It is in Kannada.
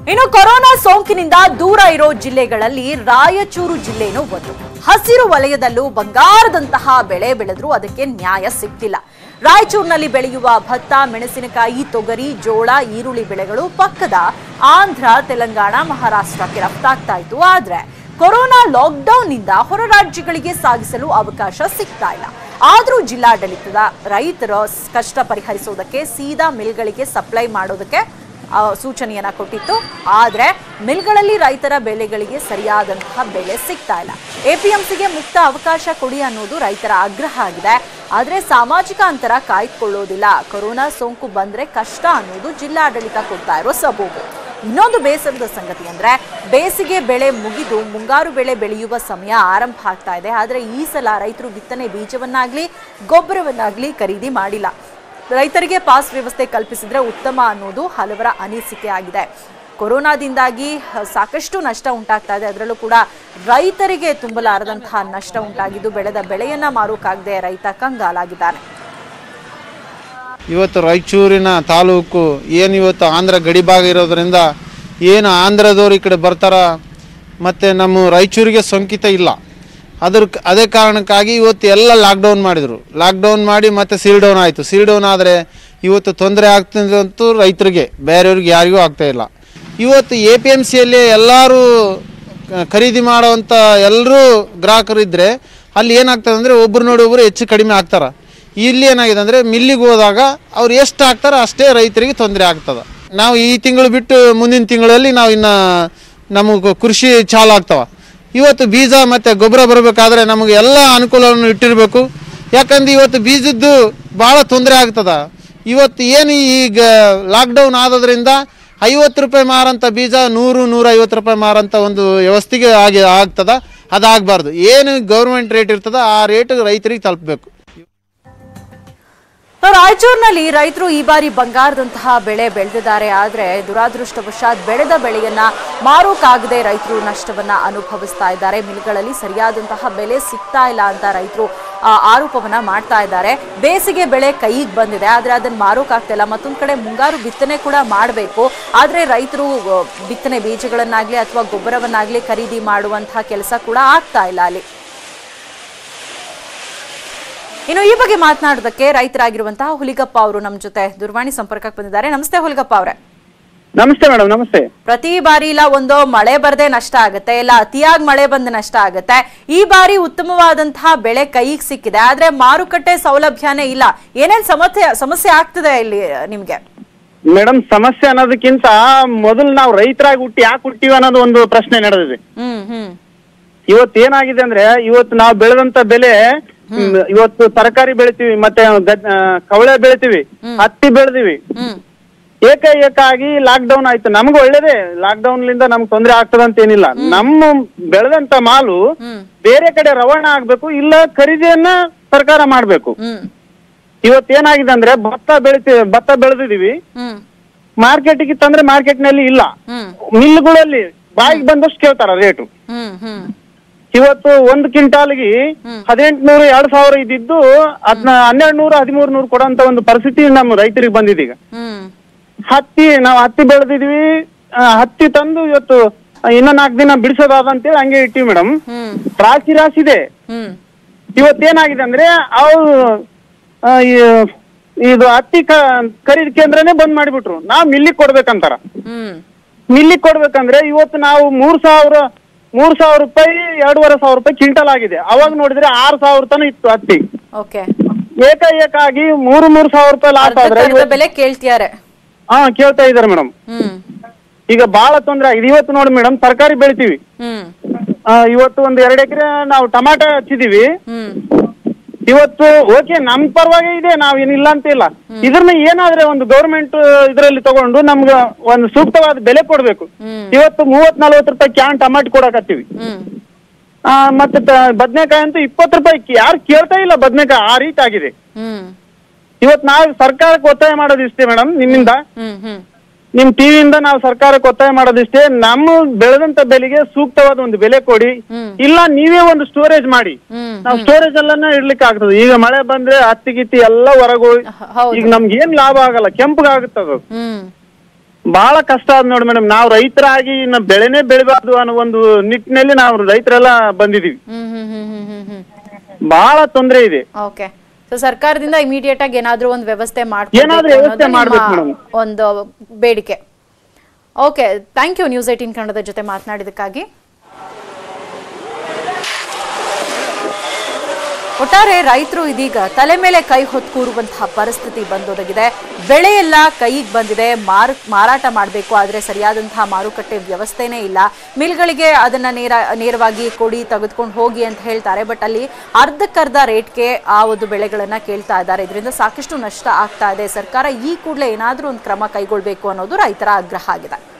ಇನ್ನು ಕೊರೋನಾ ಸೋಂಕಿನಿಂದ ದೂರ ಇರೋ ಜಿಲ್ಲೆಗಳಲ್ಲಿ ರಾಯಚೂರು ಜಿಲ್ಲೆನೂ ಒಂದು ಹಸಿರು ವಲಯದಲ್ಲೂ ಬಂಗಾರದಂತಹ ಬೆಳೆ ಬೆಳೆದ್ರೂ ಅದಕ್ಕೆ ನ್ಯಾಯ ಸಿಗ್ತಿಲ್ಲ ರಾಯಚೂರಿನಲ್ಲಿ ಬೆಳೆಯುವ ಭತ್ತ ಮೆಣಸಿನಕಾಯಿ ತೊಗರಿ ಜೋಳ ಈರುಳ್ಳಿ ಬೆಳೆಗಳು ಪಕ್ಕದ ಆಂಧ್ರ ತೆಲಂಗಾಣ ಮಹಾರಾಷ್ಟ್ರಕ್ಕೆ ರಫ್ತಾಗ್ತಾ ಇತ್ತು ಆದ್ರೆ ಕೊರೋನಾ ಲಾಕ್ಡೌನ್ನಿಂದ ಹೊರ ರಾಜ್ಯಗಳಿಗೆ ಸಾಗಿಸಲು ಅವಕಾಶ ಸಿಗ್ತಾ ಇಲ್ಲ ಆದರೂ ಜಿಲ್ಲಾಡಳಿತದ ರೈತರ ಕಷ್ಟ ಪರಿಹರಿಸುವುದಕ್ಕೆ ಸೀದಾ ಮಿಲ್ಗಳಿಗೆ ಸಪ್ಲೈ ಮಾಡೋದಕ್ಕೆ ಆ, ಸೂಚನೆಯನ್ನ ಕೊಟ್ಟಿತ್ತು ಆದ್ರೆ ಮಿಲ್ಗಳಲ್ಲಿ ರೈತರ ಬೆಲೆಗಳಿಗೆ ಸರಿಯಾದಂತಹ ಬೆಲೆ ಸಿಗ್ತಾ ಇಲ್ಲ ಎಪಿಎಂಸಿಗೆ ಮುಕ್ತ ಅವಕಾಶ ಕೊಡಿ ಅನ್ನೋದು ರೈತರ ಆಗ್ರಹ ಆಗಿದೆ ಆದ್ರೆ ಸಾಮಾಜಿಕ ಅಂತರ ಕಾಯ್ದುಕೊಳ್ಳೋದಿಲ್ಲ ಕೊರೋನಾ ಸೋಂಕು ಬಂದ್ರೆ ಕಷ್ಟ ಅನ್ನೋದು ಜಿಲ್ಲಾಡಳಿತ ಕೊಡ್ತಾ ಇರೋ ಸಬೂಬು ಇನ್ನೊಂದು ಬೇಸರದ ಸಂಗತಿ ಅಂದ್ರೆ ಬೇಸಿಗೆ ಬೆಳೆ ಮುಗಿದು ಮುಂಗಾರು ಬೆಳೆ ಬೆಳೆಯುವ ಸಮಯ ಆರಂಭ ಆಗ್ತಾ ಇದೆ ಆದ್ರೆ ಈ ಸಲ ರೈತರು ಬಿತ್ತನೆ ಬೀಜವನ್ನಾಗ್ಲಿ ಗೊಬ್ಬರವನ್ನಾಗ್ಲಿ ಖರೀದಿ ಮಾಡಿಲ್ಲ ರೈತರಿಗೆ ಪಾಸ್ ವ್ಯವಸ್ಥೆ ಕಲ್ಪಿಸಿದ್ರೆ ಉತ್ತಮ ಅನ್ನೋದು ಹಲವರ ಅನಿಸಿಕೆ ಆಗಿದೆ ಕೊರೋನಾದಿಂದಾಗಿ ಹ, ಸಾಕಷ್ಟು ನಷ್ಟ ಉಂಟಾಗ್ತಾ ಇದೆ ಅದರಲ್ಲೂ ಕೂಡ ರೈತರಿಗೆ ತುಂಬಲಾರದಂತಹ ನಷ್ಟ ಉಂಟಾಗಿದ್ದು ಬೆಳೆದ ಬೆಳೆಯನ್ನ ಮಾರೋಕ್ಕಾಗದೆ ರೈತ ಕಂಗಾಲಾಗಿದ್ದಾನೆ ಇವತ್ತು ರಾಯಚೂರಿನ ತಾಲೂಕು ಏನು ಇವತ್ತು ಆಂಧ್ರ ಗಡಿ ಭಾಗ ಇರೋದ್ರಿಂದ ಏನು ಆಂಧ್ರದವ್ರು ಈ ಕಡೆ ಬರ್ತಾರ ಮತ್ತು ನಮ್ಮ ರಾಯಚೂರಿಗೆ ಸೋಂಕಿತ ಇಲ್ಲ ಅದ್ರ ಅದೇ ಕಾರಣಕ್ಕಾಗಿ ಇವತ್ತು ಎಲ್ಲ ಲಾಕ್ಡೌನ್ ಮಾಡಿದರು ಲಾಕ್ಡೌನ್ ಮಾಡಿ ಮತ್ತೆ ಸೀಲ್ ಡೌನ್ ಆಯಿತು ಸೀಲ್ ಡೌನ್ ಆದರೆ ಇವತ್ತು ತೊಂದರೆ ಆಗ್ತಿದಂತೂ ರೈತರಿಗೆ ಬೇರೆಯವ್ರಿಗೆ ಯಾರಿಗೂ ಆಗ್ತಾ ಇಲ್ಲ ಇವತ್ತು ಎ ಪಿ ಎಮ್ ಸಿಯಲ್ಲಿ ಎಲ್ಲರೂ ಖರೀದಿ ಮಾಡೋವಂಥ ಎಲ್ಲರೂ ಗ್ರಾಹಕರು ಇದ್ದರೆ ಅಲ್ಲಿ ಏನಾಗ್ತದೆ ಅಂದರೆ ಒಬ್ರು ನೋಡಿ ಒಬ್ರು ಹೆಚ್ಚು ಕಡಿಮೆ ಆಗ್ತಾರೆ ಇಲ್ಲಿ ಏನಾಗಿದೆ ಅಂದರೆ ಮಿಲ್ಲಿಗೆ ಹೋದಾಗ ಅವ್ರು ಎಷ್ಟು ಹಾಕ್ತಾರೋ ಅಷ್ಟೇ ರೈತರಿಗೆ ತೊಂದರೆ ಆಗ್ತದೆ ನಾವು ಈ ತಿಂಗಳು ಬಿಟ್ಟು ಮುಂದಿನ ತಿಂಗಳಲ್ಲಿ ನಾವು ಇನ್ನು ನಮಗೆ ಕೃಷಿ ಚಾಲು ಆಗ್ತವೆ ಇವತ್ತು ಬೀಜ ಮತ್ತು ಗೊಬ್ಬರ ಬರಬೇಕಾದ್ರೆ ನಮಗೆ ಎಲ್ಲ ಅನುಕೂಲವನ್ನು ಇಟ್ಟಿರಬೇಕು ಯಾಕಂದ್ರೆ ಇವತ್ತು ಬೀಜದ್ದು ಭಾಳ ತೊಂದರೆ ಆಗ್ತದೆ ಇವತ್ತು ಏನು ಈಗ ಲಾಕ್ಡೌನ್ ಆಗೋದ್ರಿಂದ ಐವತ್ತು ರೂಪಾಯಿ ಮಾರಂಥ ಬೀಜ ನೂರು ನೂರೈವತ್ತು ರೂಪಾಯಿ ಮಾರಂಥ ಒಂದು ವ್ಯವಸ್ಥೆಗೆ ಆಗಿ ಆಗ್ತದ ಅದಾಗಬಾರ್ದು ಏನು ಗೌರ್ಮೆಂಟ್ ರೇಟ್ ಇರ್ತದ ಆ ರೇಟ್ ರೈತರಿಗೆ ತಲುಪಬೇಕು ನಾವು ರಾಯಚೂರಿನಲ್ಲಿ ರೈತರು ಈ ಬಾರಿ ಬಂಗಾರದಂತಹ ಬೆಳೆ ಬೆಳೆದಿದ್ದಾರೆ ಆದ್ರೆ ದುರಾದೃಷ್ಟವಶಾತ್ ಬೆಳೆದ ಬೆಳೆಯನ್ನ ಮಾರೋಕ್ಕಾಗದೆ ರೈತರು ನಷ್ಟವನ್ನ ಅನುಭವಿಸ್ತಾ ಇದ್ದಾರೆ ಮಿಲ್ಗಳಲ್ಲಿ ಸರಿಯಾದಂತಹ ಬೆಲೆ ಸಿಗ್ತಾ ಇಲ್ಲ ಅಂತ ರೈತರು ಆ, ಆರೋಪವನ್ನ ಮಾಡ್ತಾ ಇದ್ದಾರೆ ಬೇಸಿಗೆ ಬೆಳೆ ಕೈಗೆ ಬಂದಿದೆ ಆದ್ರೆ ಅದನ್ನ ಮಾರೋಕ್ಕಾಗ್ತಾ ಇಲ್ಲ ಮತ್ತೊಂದ್ ಕಡೆ ಮುಂಗಾರು ಬಿತ್ತನೆ ಕೂಡ ಮಾಡಬೇಕು ಆದ್ರೆ ರೈತರು ಆ, ಬಿತ್ತನೆ ಬೀಜಗಳನ್ನಾಗ್ಲಿ ಅಥವಾ ಗೊಬ್ಬರವನ್ನಾಗ್ಲಿ ಖರೀದಿ ಮಾಡುವಂತಹ ಕೆಲಸ ಕೂಡ ಆಗ್ತಾ ಇಲ್ಲ ಅಲ್ಲಿ ಇನ್ನು ಈ ಬಗ್ಗೆ ಮಾತನಾಡೋದಕ್ಕೆ ರೈತರಾಗಿರುವಂತಹ ಹುಲಿಗಪ್ಪ ಅವರು ನಮ್ಮ ಜೊತೆ ದೂರವಾಣಿ ಸಂಪರ್ಕಕ್ಕೆ ಬಂದಿದ್ದಾರೆ ನಮಸ್ತೆ ಹುಲಿಗಪ್ಪ ಅವರೇ ನಮಸ್ತೆ ಮೇಡಮ್ ನಮಸ್ತೆ ಪ್ರತಿ ಬಾರಿ ಇಲ್ಲ ಒಂದು ಮಳೆ ಬರದೆ ನಷ್ಟ ಆಗುತ್ತೆ ಇಲ್ಲ ಅತಿಯಾಗಿ ಮಳೆ ಬಂದು ನಷ್ಟ ಆಗುತ್ತೆ ಈ ಬಾರಿ ಉತ್ತಮವಾದಂತಹ ಬೆಳೆ ಕೈಗೆ ಸಿಕ್ಕಿದೆ ಆದ್ರೆ ಮಾರುಕಟ್ಟೆ ಸೌಲಭ್ಯನೇ ಇಲ್ಲ ಏನೇನ್ ಸಮಸ್ಯೆ ಸಮಸ್ಯೆ ಆಗ್ತದೆ ಇಲ್ಲಿ ನಿಮ್ಗೆ ಮೇಡಮ್ ಸಮಸ್ಯೆ ಅನ್ನೋದಕ್ಕಿಂತ ಮೊದಲು ನಾವು ರೈತರಾಗಿ ಹುಟ್ಟಿ ಯಾಕೆ ಹುಟ್ಟಿವಿ ಅನ್ನೋದು ಒಂದು ಪ್ರಶ್ನೆ ನಡೆದಿದೆ ಹ್ಮ್ ಹ್ಮ್ ಇವತ್ತು ಏನಾಗಿದೆ ಅಂದ್ರೆ ಇವತ್ತು ನಾವು ಬೆಳೆದಂತ ಬೆಲೆ ಮ್, ಇವತ್ತು ತರಕಾರಿ ಬೆಳಿತೀವಿ ಮತ್ತೆ ಗದ್- ಆ, ಕವಳೆ ಬೆಳಿತೀವಿ ಹತ್ತಿ ಬೆಳೆದಿವಿ ಹ್ಮ್ ಏಕಾಏಕಾಗಿ ಲಾಕ್ ಡೌನ್ ಆಯ್ತು ನಮ್ಗೆ ಒಳ್ಳೇದೇ ಲಾಕ್ ಡೌನ್ ಲಿಂದ ನಮ್ಗೆ ತೊಂದರೆ ಆಗ್ತದಂತ ಏನಿಲ್ಲ ನಮ್ಮ ಬೆಳೆದಂತ ಮಾಲು ಹ್ಮ್ ಬೇರೆ ಕಡೆ ರವಾನೆ ಆಗ್ಬೇಕು ಇಲ್ಲ ಖರೀದಿಯನ್ನ ಸರ್ಕಾರ ಮಾಡ್ಬೇಕು ಹ್ಮ್ ಇವತ್ತು ಏನಾಗಿದೆ ಅಂದ್ರೆ ಭತ್ತ ಬೆಳಿತೀವಿ ಭತ್ತ ಬೆಳೆದಿದೀವಿ ಹ್ಮ್ ಮಾರ್ಕೆಟ್ಗೆ ತಂದ್ರೆ ಮಾರ್ಕೆಟ್ ನಲ್ಲಿ ಇಲ್ಲ ಹ್ಮ್ ಮಿಲ್ಗಳಲ್ಲಿ ಬಾಯಿಗೆ ಬಂದಷ್ಟು ಕೇಳ್ತಾರ ರೇಟು ಹ್ಮ್ ಹ್ಮ್ ಇವತ್ತು ಒಂದು ಕ್ವಿಂಟಾಲ್ಗೆ ಹದಿನೆಂಟುನೂರು ಎರಡ್ ಸಾವಿರ ಇದ್ದಿದ್ದು ಅದನ್ನ ಹನ್ನೆರಡು ನೂರು ಹದಿಮೂರು ನೂರು ಕೊಡೋಂತ ಒಂದು ಪರಿಸ್ಥಿತಿ ನಮ್ಮ ರೈತರಿಗೆ ಬಂದಿದೆ ಈಗ ಹ್ಮ್ ಹತ್ತಿ ನಾವು ಹತ್ತಿ ಬೆಳೆದಿದ್ವಿ ಆ, ಹತ್ತಿ ತಂದು ಇವತ್ತು ಇನ್ನ ನಾಲ್ಕು ದಿನ ಬಿಡಿಸೋದಾದಂತೇಳಿ ಹಂಗೆ ಇಟ್ಟಿವಿ ಮೇಡಮ್ ಹ್ಮ್ ರಾಶಿ ರಾಶಿ ಇದೆ ಹ್ಮ್ ಇವತ್ತೇನಾಗಿದೆ ಅಂದ್ರೆ ಅವ್ರು ಆ, ಈ- ಇದು ಹತ್ತಿ ಕ- ಖರೀದಿ ಕೇಂದ್ರನೇ ಬಂದ್ ಮಾಡಿಬಿಟ್ರು ನಾವ್ ಮಿಲ್ಲಿಗೆ ಕೊಡ್ಬೇಕಂತಾರ ಹ್ಮ್ ಮಿಲ್ಲಿಗೆ ಕೊಡ್ಬೇಕಂದ್ರೆ ಇವತ್ತು ನಾವು ಮೂರ್ ಸಾವಿರ ಮೂರ್ ಸಾವಿರ ರೂಪಾಯಿ ಎರಡೂವರೆ ಸಾವಿರ ರೂಪಾಯಿ ಕ್ವಿಂಟಲ್ ಆಗಿದೆ ಅವಾಗ ನೋಡಿದ್ರೆ ಆರ್ ಸಾವಿರ ತನ ಇತ್ತು ಹತ್ತಿ ಓಕೆ ಏಕಾಏಕಾಗಿ ಮೂರು ಮೂರ್ ಸಾವಿರ ರೂಪಾಯಿ ಲಾಸ್ ಆದ್ರೆ ಅರ್ಧ ಬೆಲೆ ಕೇಳ್ತಿದ್ದಾರೆ ಹಾ ಕೇಳ್ತಾ ಇದಾರೆ ಮೇಡಮ್ ಹ್ಮ್ ಈಗ ಬಹಳ ತೊಂದ್ರೆ ಆಗಿದೆ ಇವತ್ತು ನೋಡಿ ಮೇಡಮ್ ತರಕಾರಿ ಬೆಳಿತೀವಿ ಹ್ಮ್ ಆ, ಇವತ್ತು ಒಂದು ಎರಡು ಎಕರೆ ನಾವು ಟಮಾಟ ಹಚ್ಚಿದೀವಿ ಹ್ಮ್ ಇವತ್ತು ಓಕೆ ನಮ್ ಪರವಾಗಿ ಇದೆ ನಾವ್ ಏನಿಲ್ಲ ಅಂತ ಇಲ್ಲ ಇದ್ರನ್ನ ಏನಾದ್ರೆ ಒಂದು ಗೌರ್ಮೆಂಟ್ ಇದರಲ್ಲಿ ತಗೊಂಡು ನಮ್ಗೆ ಒಂದು ಸೂಕ್ತವಾದ ಬೆಲೆ ಕೊಡ್ಬೇಕು ಹ್ಮ್. ಇವತ್ತು ಮೂವತ್ ನಲ್ವತ್ತು ರೂಪಾಯಿ ಕ್ಯಾನ್ ಟಮಾಟೊ ಕೊಡಕತ್ತೀವಿ ಹ್ಮ್ ಆ, ಮತ್ತೆ ತ- ಬದ್ನೆಕಾಯಿ ಅಂತೂ ಇಪ್ಪತ್ತು ರೂಪಾಯಿ ಯಾರು ಕೇಳ್ತಾ ಇಲ್ಲ ಬದ್ನೆಕಾಯಿ ಆ ರೀತಿ ಆಗಿದೆ ಹ್ಮ್ ಇವತ್ತು ನಾವು ಸರ್ಕಾರಕ್ಕೆ ಒತ್ತಾಯ ಮಾಡೋದು ಇಷ್ಟೇ ಮೇಡಮ್ ನಿಮ್ಮಿಂದ ಹ್ಮ್ ಹ್ಮ್ ನಿಮ್ ಟಿವಿಯಿಂದ ನಾವು ಸರ್ಕಾರಕ್ಕೆ ಒತ್ತಾಯ ಮಾಡೋದಿಷ್ಟೇ ನಮ್ಮ ಬೆಳೆದಂತ ಬೆಲೆಗೆ ಸೂಕ್ತವಾದ ಒಂದು ಬೆಲೆ ಕೊಡಿ ಹ್ಮ್. ಇಲ್ಲ ನೀವೇ ಒಂದು ಸ್ಟೋರೇಜ್ ಮಾಡಿ ಹ್ಮ್ ನಾವು ಸ್ಟೋರೇಜ್ ಎಲ್ಲಾನ ಇಡ್ಲಿಕ್ಕೆ ಆಗ್ತದೆ ಈಗ ಮಳೆ ಬಂದ್ರೆ ಹತ್ತಿ ಗಿತ್ತಿ ಎಲ್ಲ ಹೊರಗೆ ಹೋಗಿ ಹ- ಹೌದು ಈಗ ನಮ್ಗೆ ಏನ್ ಲಾಭ ಆಗಲ್ಲ ಕೆಂಪಗಾಗುತ್ತದ ಹ್ಮ್ ಬಹಳ ಕಷ್ಟ ಆದ್ ನೋಡಿ ಮೇಡಮ್ ನಾವು ರೈತರಾಗಿ ಇನ್ನು ಬೆಳೆನೇ ಬೆಳಿಬಾರ್ದು ಅನ್ನೋ ಒಂದು ನಿಟ್ಟಿನಲ್ಲಿ ನಾವು ರೈತರೆಲ್ಲ ಬಂದಿದೀವಿ ಹ್ಮ್ ಹ್ಮ್ ಹ್ಮ್ ಹ್ಮ್ ಹ್ಮ್ ಹ್ಮ್ ಬಹಳ ತೊಂದರೆ ಇದೆ ಓಕೆ ಸೊ ಸರ್ಕಾರದಿಂದ ಇಮಿಡಿಯೇಟ್ ಆಗಿ ಏನಾದ್ರೂ ಒಂದು ವ್ಯವಸ್ಥೆ ಏನಾದ್ರೂ ವ್ಯವಸ್ಥೆ ಮಾಡ್ಕೊಡ್ಬೇಕು ಮಾಡ್ಬೇಕು ಅನ್ನೋದು ನಿಮ್ಮ ಒಂದು ಬೇಡಿಕೆ okay thank you news eighteen ಕನ್ನಡದ ಜೊತೆ ಮಾತನಾಡಿದಕ್ಕಾಗಿ ಒಟ್ಟಾರೆ ರೈತರು ಇದೀಗ ತಲೆ ಮೇಲೆ ಕೈ ಹೊತ್ತು ಕೂರುವಂತಹ ಪರಿಸ್ಥಿತಿ ಬಂದೊದಗಿದೆ ಬೆಳೆ ಎಲ್ಲ ಕೈಗೆ ಬಂದಿದೆ ಮಾರು ಮಾರಾಟ ಮಾಡಬೇಕು ಆದರೆ ಸರಿಯಾದಂತಹ ಮಾರುಕಟ್ಟೆ ವ್ಯವಸ್ಥೆನೇ ಇಲ್ಲ ಮಿಲ್ಗಳಿಗೆ ಅದನ್ನ ನೇರ ನೇರವಾಗಿ ಕೊಡಿ ತೆಗೆದುಕೊಂಡು ಹೋಗಿ ಅಂತ ಹೇಳ್ತಾರೆ ಬಟ್ ಅಲ್ಲಿ ಅರ್ಧಕ್ಕರ್ಧ ರೇಟ್ಗೆ ಆ ಒಂದು ಬೆಳೆಗಳನ್ನ ಕೇಳ್ತಾ ಇದ್ದಾರೆ ಇದರಿಂದ ಸಾಕಷ್ಟು ನಷ್ಟ ಆಗ್ತಾ ಇದೆ ಸರ್ಕಾರ ಈ ಕೂಡಲೇ ಏನಾದರೂ ಒಂದು ಕ್ರಮ ಕೈಗೊಳ್ಳಬೇಕು ಅನ್ನೋದು ರೈತರ ಆಗ್ರಹ ಆಗಿದೆ